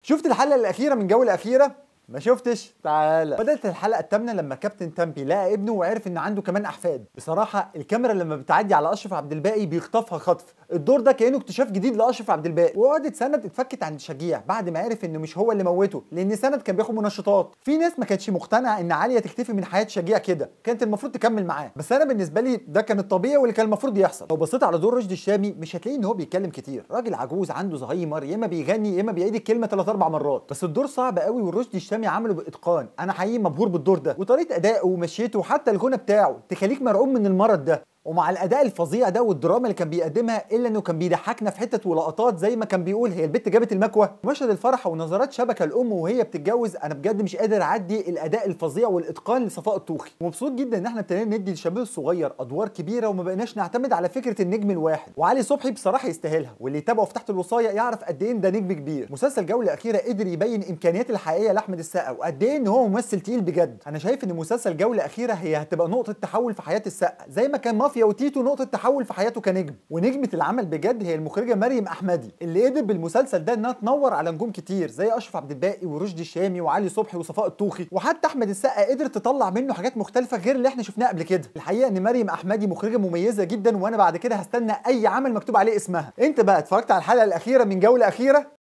شفت الحلقه الاخيره من جوله اخيره ما شفتش تعالى بدات الحلقه الثامنه لما كابتن تامبي لقى ابنه وعرف ان عنده كمان احفاد بصراحه الكاميرا لما بتعدي على اشرف عبد الباقي بيخطفها خطف الدور ده كانه اكتشاف جديد لاشرف عبد الباقي وقعدت سند اتفكت عند شجيع بعد ما عرف انه مش هو اللي موته لان سند كان بياخد منشطات في ناس ما كانتش مقتنعه ان عاليه تختفي من حياه شجيع كده كانت المفروض تكمل معاه بس انا بالنسبه لي ده كان الطبيعي واللي كان المفروض يحصل لو بصيت على دور رشدي الشامي مش هتلاقي ان هو بيتكلم كتير راجل عجوز عنده زهايمر يا اما بيغني يا اما بيعيد الكلمه ثلاث اربع مرات بس الدور صعب قوي ورشدي الشامي عمله باتقان انا حقيقي مبهور بالدور ده وطريقه ادائه ومشيته وحتى الغنى بتاعه تخليك مرعوب من المرض ده ومع الاداء الفظيع ده والدراما اللي كان بيقدمها الا انه كان بيضحكنا في حتت ولقطات زي ما كان بيقول هي البت جابت المكوه مشهد الفرح ونظرات شبكه الام وهي بتتجوز انا بجد مش قادر اعدي الاداء الفظيع والاتقان لصفاء الطوخي ومبسوط جدا ان احنا ابتدينا ندي للشباب الصغير ادوار كبيره وما بقيناش نعتمد على فكره النجم الواحد وعلي صبحي بصراحه يستاهلها واللي يتابعه في تحت الوصايه يعرف قد ايه ده نجم كبير مسلسل جوله الاخيره قدر يبين امكانيات الحقيقيه لاحمد السقا وقد ايه ان هو ممثل تقيل بجد انا شايف ان مسلسل جوله اخيره هي هتبقى نقطه تحول في حياه السقا زي ما كان مافيا وتيتو نقطه تحول في حياته كنجم ونجمه العمل بجد هي المخرجه مريم احمدي اللي قدر بالمسلسل ده انها تنور على نجوم كتير زي اشرف عبد الباقي ورشدي الشامي وعلي صبحي وصفاء الطوخي وحتى احمد السقا قدرت تطلع منه حاجات مختلفه غير اللي احنا شفناها قبل كده الحقيقه ان مريم احمدي مخرجه مميزه جدا وانا بعد كده هستنى اي عمل مكتوب عليه اسمها انت بقى اتفرجت على الحلقه الاخيره من جوله اخيره